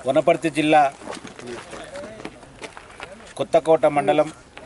వనపర్తి జిల్లా కొత్తకోట మండలం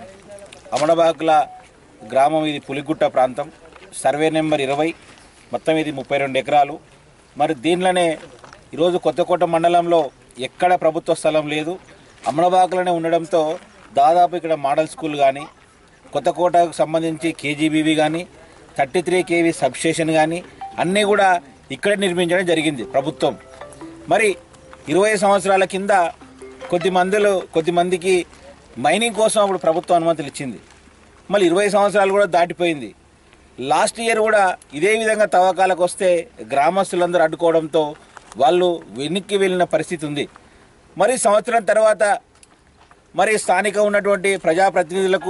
అమడబాకుల గ్రామం ఇది పులిగుట్ట ప్రాంతం సర్వే నెంబర్ ఇరవై మొత్తం ఇది ముప్పై రెండు ఎకరాలు మరి దీనిలోనే ఈరోజు కొత్తకోట మండలంలో ఎక్కడ ప్రభుత్వ స్థలం లేదు అమడబాకులనే ఉండడంతో దాదాపు ఇక్కడ మోడల్ స్కూల్ కానీ కొత్తకోటకు సంబంధించి కేజీబీవి కానీ థర్టీ త్రీ కేవీ సబ్స్టేషన్ కానీ అన్నీ కూడా ఇక్కడే నిర్మించడం జరిగింది ప్రభుత్వం మరి ఇరవై సంవత్సరాల కింద కొద్ది మందిలో కొద్ది మందికి మైనింగ్ కోసం అప్పుడు ప్రభుత్వం అనుమతులు ఇచ్చింది మళ్ళీ ఇరవై సంవత్సరాలు కూడా దాటిపోయింది లాస్ట్ ఇయర్ కూడా ఇదే విధంగా తవ్వకాలకు వస్తే గ్రామస్తులందరూ అడ్డుకోవడంతో వాళ్ళు వెనక్కి వెళ్ళిన పరిస్థితి ఉంది మరి సంవత్సరం తర్వాత మరి స్థానిక ఉన్నటువంటి ప్రజాప్రతినిధులకు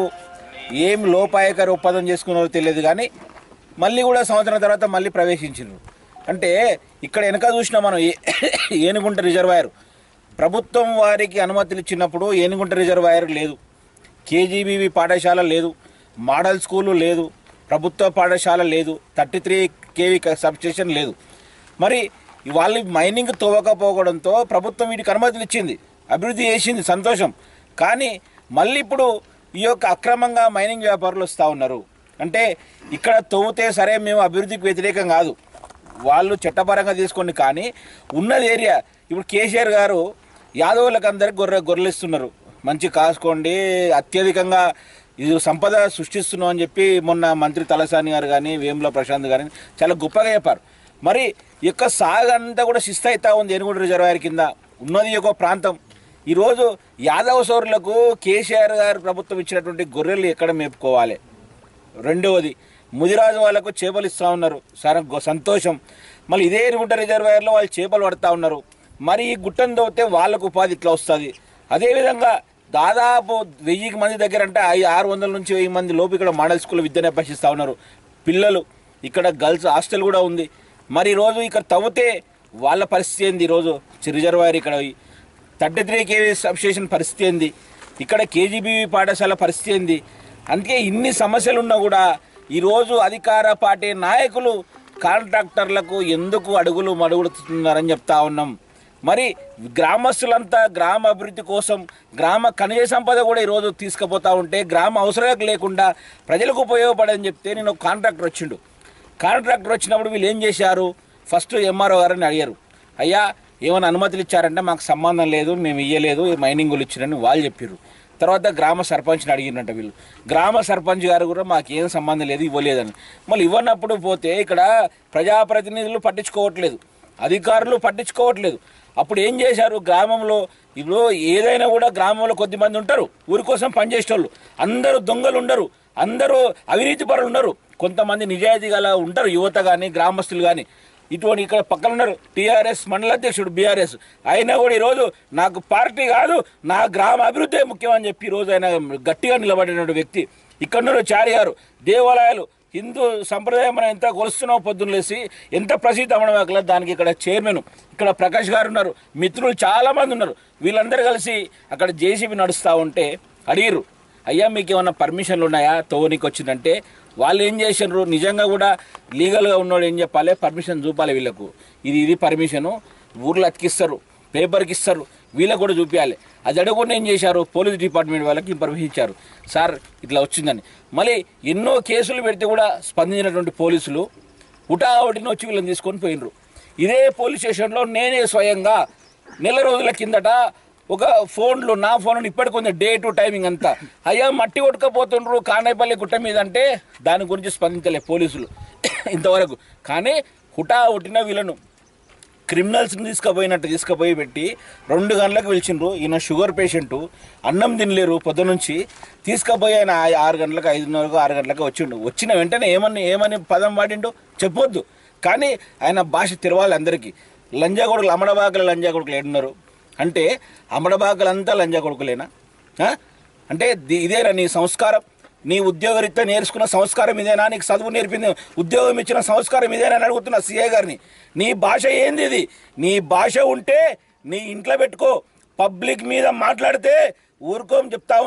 ఏం లోపాయకర ఒప్పందం చేసుకున్నారో తెలియదు కానీ మళ్ళీ కూడా సంవత్సరం తర్వాత మళ్ళీ ప్రవేశించారు అంటే ఇక్కడ వెనక చూసినా మనం ఏ- ఏనుగుంట రిజర్వాయర్ ప్రభుత్వం వారికి అనుమతులు ఇచ్చినప్పుడు ఏనుగుంట రిజర్వాయర్ లేదు కేజీబీవి పాఠశాల లేదు మోడల్ స్కూలు లేదు ప్రభుత్వ పాఠశాల లేదు థర్టీ త్రీ కేవీ సబ్స్టేషన్ లేదు మరి వాళ్ళు మైనింగ్ తవ్వకపోవడంతో ప్రభుత్వం వీటికి అనుమతులు ఇచ్చింది అభివృద్ధి చేసింది సంతోషం కానీ మళ్ళీ ఇప్పుడు ఈ యొక్క అక్రమంగా మైనింగ్ వ్యాపారులు వస్తూ ఉన్నారు అంటే ఇక్కడ తవ్వుతే సరే మేము అభివృద్ధికి వ్యతిరేకం కాదు వాళ్ళు చట్టపరంగా తీసుకోండి కానీ ఉన్నది ఏరియా ఇప్పుడు కేసీఆర్ గారు యాదవులకు అందరికి గొర్రె గొర్రెలిస్తున్నారు మంచి కాసుకోండి అత్యధికంగా ఇది సంపద సృష్టిస్తున్నాం అని చెప్పి మొన్న మంత్రి తలసాని గారు కానీ వేముల ప్రశాంత్ గారు చాలా గొప్పగా చెప్పారు మరి ఈ యొక్క సాగు అంతా కూడా శిస్తు అవుతా ఉంది ఏనుగుడు రిజర్వాయర్ కింద ఉన్నది ఈ యొక్క ప్రాంతం ఈరోజు యాదవ సోరులకు కేసీఆర్ గారు ప్రభుత్వం ఇచ్చినటువంటి గొర్రెలు ఎక్కడ మేపుకోవాలి రెండవది ముదిరాజు వాళ్ళకు చేపలు ఇస్తూ ఉన్నారు సరే గొ- సంతోషం మళ్ళీ ఇదే ఎరుగుంట రిజర్వాయర్లో వాళ్ళు చేపలు పడతా ఉన్నారు మరి ఈ గుట్టను తవ్వితే వాళ్ళకు ఉపాధి ఇట్లా వస్తుంది అదేవిధంగా దాదాపు వెయ్యికి మంది దగ్గర అంటే ఐ- ఆరు వందల నుంచి వెయ్యి మంది లోపు ఇక్కడ మోడల్ స్కూల్ విద్యను అభ్యసిస్తూ ఉన్నారు పిల్లలు ఇక్కడ గర్ల్స్ హాస్టల్ కూడా ఉంది మరి ఈరోజు ఇక్కడ తవ్వితే వాళ్ళ పరిస్థితి ఏంది ఈరోజు రిజర్వాయర్ ఇక్కడ థర్టీ త్రీ కేవీ సబ్స్టేషన్ పరిస్థితి ఏంది ఇక్కడ కేజీబీవీ పాఠశాల పరిస్థితి ఏంది అందుకే ఇన్ని సమస్యలు ఉన్నా కూడా ఈరోజు అధికార పార్టీ నాయకులు కాంట్రాక్టర్లకు ఎందుకు అడుగులు మడుగులుతున్నారని చెప్తా ఉన్నాం మరి గ్రామస్తులంతా గ్రామ అభివృద్ధి కోసం గ్రామ ఖనిజ సంపద కూడా ఈరోజు తీసుకుపోతా ఉంటే గ్రామ అవసరాలకు లేకుండా ప్రజలకు ఉపయోగపడని చెప్తే నేను ఒక కాంట్రాక్టర్ వచ్చిండు కాంట్రాక్టర్ వచ్చినప్పుడు వీళ్ళు ఏం చేశారు ఫస్ట్ ఎంఆర్ఓ గారిని అడిగారు అయ్యా ఏమైనా అనుమతులు ఇచ్చారంటే మాకు సంబంధం లేదు మేము ఇయ్యలేదు ఈ మైనింగులు ఇచ్చారని వాళ్ళు చెప్పారు తర్వాత గ్రామ సర్పంచ్ని అడిగినట్ట వీళ్ళు గ్రామ సర్పంచ్ గారు కూడా మాకు ఏం సంబంధం లేదు ఇవ్వలేదని మళ్ళీ ఇవ్వనప్పుడు పోతే ఇక్కడ ప్రజాప్రతినిధులు పట్టించుకోవట్లేదు అధికారులు పట్టించుకోవట్లేదు అప్పుడు ఏం చేశారు గ్రామంలో ఇప్పుడు ఏదైనా కూడా గ్రామంలో కొద్ది మంది ఉంటారు ఊరి కోసం పనిచేసేటోళ్ళు అందరూ దొంగలు ఉండరు అందరూ అవినీతి పరులు ఉండరు కొంతమంది నిజాయితీ గల ఉంటారు యువత కానీ గ్రామస్తులు కానీ ఇటువంటి ఇక్కడ పక్కన ఉన్నారు టీఆర్ఎస్ మండల అధ్యక్షుడు బీఆర్ఎస్ అయినా కూడా ఈరోజు నాకు పార్టీ కాదు నా గ్రామ అభివృద్ధి ముఖ్యమని చెప్పి ఈరోజు ఆయన గట్టిగా నిలబడిన వ్యక్తి ఇక్కడ ఉన్నారు చారి గారు దేవాలయాలు హిందూ సంప్రదాయం మనం ఎంత కొలుస్తున్నావు పొద్దున్న లేసి ఎంత ప్రసిద్ధి అమ్మడం దానికి ఇక్కడ చైర్మన్ ఇక్కడ ప్రకాష్ గారు ఉన్నారు మిత్రులు చాలా మంది ఉన్నారు వీళ్ళందరూ కలిసి అక్కడ జేసీబీ నడుస్తూ ఉంటే అడిగిరు అయ్యా మీకు ఏమన్నా పర్మిషన్లు ఉన్నాయా తోనికి వచ్చిందంటే వాళ్ళు ఏం చేసినారు నిజంగా కూడా లీగల్గా ఉన్నోడు ఏం చెప్పాలి పర్మిషన్ చూపాలి వీళ్ళకు ఇది ఇది పర్మిషను ఊర్లో అతికిస్తారు పేపర్కి ఇస్తారు వీళ్ళకు కూడా చూపించాలి అది అడగకుండా ఏం చేశారు పోలీస్ డిపార్ట్మెంట్ వాళ్ళకి ఇన్ఫర్మేషన్ ఇచ్చారు సార్ ఇట్లా వచ్చిందని మళ్ళీ ఎన్నో కేసులు పెడితే కూడా స్పందించినటువంటి పోలీసులు ఉటావటిని వచ్చి వీళ్ళని తీసుకొని పోయినరు ఇదే పోలీస్ స్టేషన్లో నేనే స్వయంగా నెల రోజుల కిందట ఒక ఫోన్లో నా ఫోన్ ఇప్పటికి ఉంది డే టు టైమింగ్ అంతా అయ్యా మట్టి కొట్టుకపోతుండ్రు కానాయపల్లి గుట్ట మీద అంటే దాని గురించి స్పందించలే పోలీసులు ఇంతవరకు కానీ హుటా ఉట్టిన వీళ్ళను క్రిమినల్స్ని తీసుకుపోయినట్టు తీసుకుపోయి పెట్టి రెండు గంటలకు పిలిచిండ్రు ఈయన షుగర్ పేషెంట్ అన్నం తినలేరు పొద్దు నుంచి తీసుకుపోయి ఆయన ఆ- ఆరు గంటలకు ఐదున్నరకు ఆరు గంటలకు వచ్చిండు వచ్చిన వెంటనే ఏమని ఏమని పదం వాడిండు చెప్పొద్దు కానీ ఆయన భాష తెరవాలి అందరికీ లంజా కొడుకులు అమడబాకల లంజా కొడుకులు ఏడున్నారు అంటే అమడబాకలంతా లంజా కొడుకులేనా ఆ? అంటే ది- ఇదేనా నీ సంస్కారం నీ ఉద్యోగరీత్యా నేర్చుకున్న సంస్కారం ఇదేనా నీకు చదువు నేర్పింది ఉద్యోగం ఇచ్చిన సంస్కారం ఇదేనా అని అడుగుతున్నా సీఏ గారిని నీ భాష ఏంది ఇది నీ భాష ఉంటే నీ ఇంట్లో పెట్టుకో పబ్లిక్ మీద మాట్లాడితే ఊరుకోం చెప్తా ఉన్నాం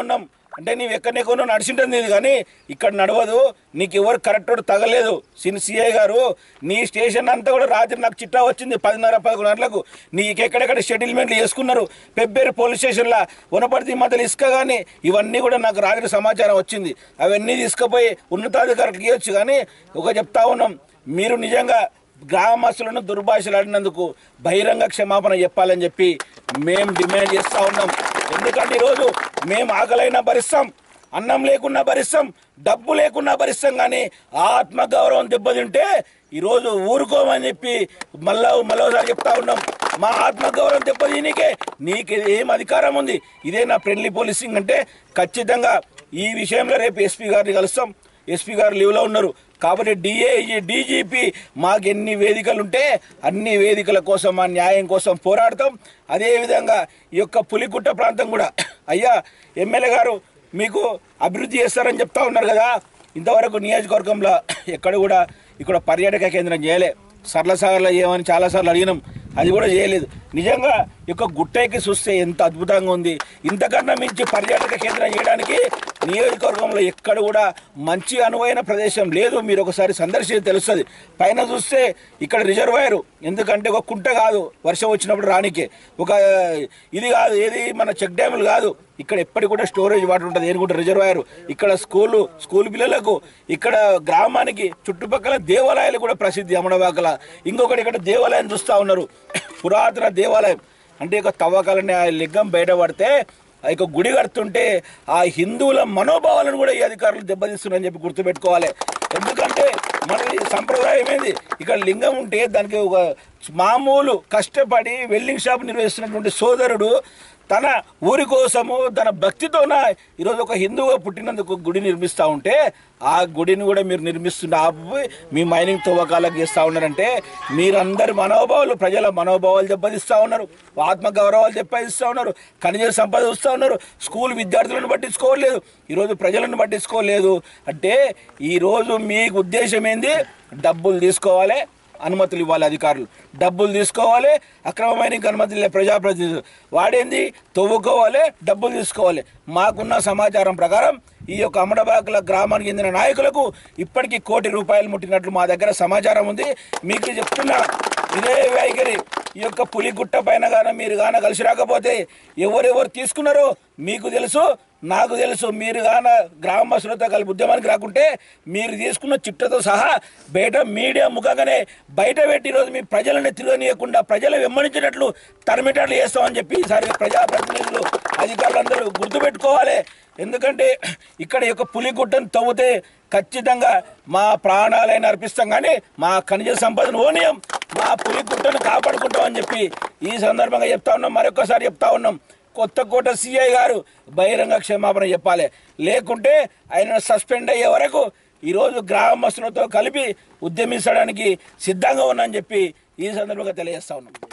అంటే నీవు ఎక్కడెక్కడో నడిచింటుంది ఇది కానీ ఇక్కడ నడవదు నీకు ఎవరు కరెక్ట్ తగలేదు సిన్ సిఐ గారు నీ స్టేషన్ అంతా కూడా రాత్రి నాకు చిట్టా వచ్చింది పదిన్నర పదకొండు గంటలకు నీకు ఎక్కడెక్కడ సెటిల్మెంట్లు చేసుకున్నారు పెబ్బేరు పోలీస్ స్టేషన్లో వనపర్తి మధ్యలో ఇసుక కానీ ఇవన్నీ కూడా నాకు రాత్రి సమాచారం వచ్చింది అవన్నీ తీసుకుపోయి ఉన్నతాధికారులకు ఇవ్వచ్చు కానీ ఒక చెప్తా ఉన్నాం మీరు నిజంగా గ్రామస్తులను దుర్భాషలాడినందుకు బహిరంగ క్షమాపణ చెప్పాలని చెప్పి మేము డిమాండ్ చేస్తూ ఉన్నాం ఎందుకంటే ఈరోజు మేము ఆకలైనా భరిస్తాం అన్నం లేకున్నా భరిస్తాం డబ్బు లేకున్నా భరిస్తాం కానీ ఆత్మగౌరవం దెబ్బతింటే ఈరోజు ఊరుకోమని చెప్పి మళ్ళా మరోసారి చెప్తా ఉన్నాం మా ఆత్మగౌరవం దెబ్బతినికే నీకు ఏం అధికారం ఉంది ఇదే నా ఫ్రెండ్లీ పోలీసింగ్ అంటే ఖచ్చితంగా ఈ విషయంలో రేపు ఎస్పీ గారిని కలుస్తాం ఎస్పీ గారు లీవ్లో ఉన్నారు కాబట్టి డిఏజీ డీజీపీ మాకు ఎన్ని వేదికలు ఉంటే అన్ని వేదికల కోసం మా న్యాయం కోసం పోరాడతాం అదేవిధంగా ఈ యొక్క పులిగుట్ట ప్రాంతం కూడా అయ్యా ఎమ్మెల్యే గారు మీకు అభివృద్ధి చేస్తారని చెప్తా ఉన్నారు కదా ఇంతవరకు నియోజకవర్గంలో ఎక్కడ కూడా ఇక్కడ పర్యాటక కేంద్రం చేయలే సరళసాగర్లో చేయమని చాలాసార్లు అడిగినాం అది కూడా చేయలేదు నిజంగా ఈ యొక్క గుట్టకి చూస్తే ఎంత అద్భుతంగా ఉంది ఇంతకన్నా మించి పర్యాటక కేంద్రం చేయడానికి నియోజకవర్గంలో ఎక్కడ కూడా మంచి అనువైన ప్రదేశం లేదు మీరు ఒకసారి సందర్శించి తెలుస్తుంది పైన చూస్తే ఇక్కడ రిజర్వాయర్ ఎందుకంటే ఒక కుంట కాదు వర్షం వచ్చినప్పుడు రానికే ఒక ఇది కాదు ఏది మన చెక్ డ్యాములు కాదు ఇక్కడ ఎప్పటికి కూడా స్టోరేజ్ వాటర్ ఉంటుంది ఏనుకుంట రిజర్వాయర్ ఇక్కడ స్కూలు స్కూల్ పిల్లలకు ఇక్కడ గ్రామానికి చుట్టుపక్కల దేవాలయాలు కూడా ప్రసిద్ధి అమడవాకల ఇంకొకటి ఇక్కడ దేవాలయం చూస్తూ ఉన్నారు పురాతన దేవాలయం అంటే ఇక తవ్వకాలని ఆ లింగం బయటపడితే ఆ యొక్క గుడి కడుతుంటే ఆ హిందువుల మనోభావాలను కూడా ఈ అధికారులు దెబ్బతీస్తున్నారని చెప్పి గుర్తుపెట్టుకోవాలి ఎందుకంటే మన ఈ సంప్రదాయం ఏంది ఇక్కడ లింగం ఉంటే దానికి ఒక మామూలు కష్టపడి వెల్డింగ్ షాప్ నిర్వహిస్తున్నటువంటి సోదరుడు తన ఊరి కోసము తన భక్తితోన ఈరోజు ఒక హిందువుగా పుట్టినందుకు గుడి నిర్మిస్తూ ఉంటే ఆ గుడిని కూడా మీరు నిర్మిస్తుంటే ఆపి మీ మైనింగ్ తవ్వకాలకు చేస్తూ ఉన్నారంటే మీరందరి మనోభావాలు ప్రజల మనోభావాలు దెబ్బతీస్తూ ఉన్నారు ఆత్మ గౌరవాలు దెబ్బతీస్తూ ఉన్నారు ఖనిజ సంపద వస్తూ ఉన్నారు స్కూల్ విద్యార్థులను పట్టించుకోలేదు ఈరోజు ప్రజలను పట్టించుకోలేదు అంటే ఈరోజు మీకు ఉద్దేశం ఏంది డబ్బులు తీసుకోవాలి అనుమతులు ఇవ్వాలి అధికారులు డబ్బులు తీసుకోవాలి అక్రమమైన అనుమతులు లే- ప్రజాప్రతినిధులు వాడేంది తవ్వుకోవాలి డబ్బులు తీసుకోవాలి మాకున్న సమాచారం ప్రకారం ఈ యొక్క అమడబాకుల గ్రామానికి చెందిన నాయకులకు ఇప్పటికీ కోటి రూపాయలు ముట్టినట్లు మా దగ్గర సమాచారం ఉంది మీకు చెప్తున్నా ఇదే వైఖరి ఈ యొక్క పులిగుట్ట పైన గాన మీరు గాన కలిసి రాకపోతే ఎవరెవరు తీసుకున్నారో మీకు తెలుసు నాకు తెలుసు మీరు గాన గ్రామస్తులతో కలిపి ఉద్యమానికి రాకుంటే మీరు తీసుకున్న చిట్టతో సహా బయట మీడియా ముఖంగానే బయట పెట్టి ఈరోజు మీ ప్రజలని తిరగనీయకుండా ప్రజలు వెంబడించినట్లు తరిమిటట్లు చేస్తామని చెప్పి ఈసారి ప్రజాప్రతినిధులు అధికారులందరూ గుర్తుపెట్టుకోవాలి ఎందుకంటే ఇక్కడ ఈ యొక్క పులిగుట్టను తవ్వుతే ఖచ్చితంగా మా ప్రాణాలైన అర్పిస్తాం కానీ మా ఖనిజ సంపదను ఓనియం మా పులిగుట్టను కాపాడుకుంటామని చెప్పి ఈ సందర్భంగా చెప్తా ఉన్నాం మరొకసారి చెప్తా ఉన్నాం కొత్తకోట సిఐ గారు బహిరంగ క్షమాపణ చెప్పాలి లేకుంటే ఆయన సస్పెండ్ అయ్యే వరకు ఈరోజు గ్రామస్తులతో కలిపి ఉద్యమించడానికి సిద్ధంగా ఉన్నానని చెప్పి ఈ సందర్భంగా తెలియజేస్తా ఉన్నాం